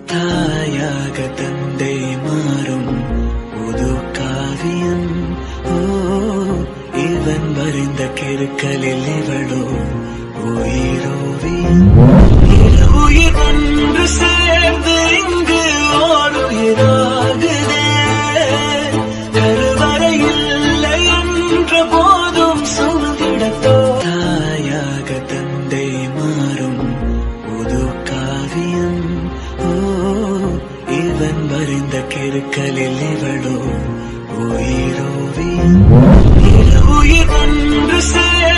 தாயாக தந்தை மாறும் புது காவியம் ஓ இவன் வரைந்த கெருக்களில் இவளோ உயிரோவியம் இரு உயிர் ஒன்று சேர்ந்து இங்கு ஓர் உயிராகுதே கருவறை இல்லை என்ற போதும் சுமந்திடத்தோ தாயாக தந்தை மாறும் புது காவியம் ஓ இவன் வரைந்த கெருக்களில் இவளோ உயிரோவியம் இரு உயிர் ஒன்று சேர்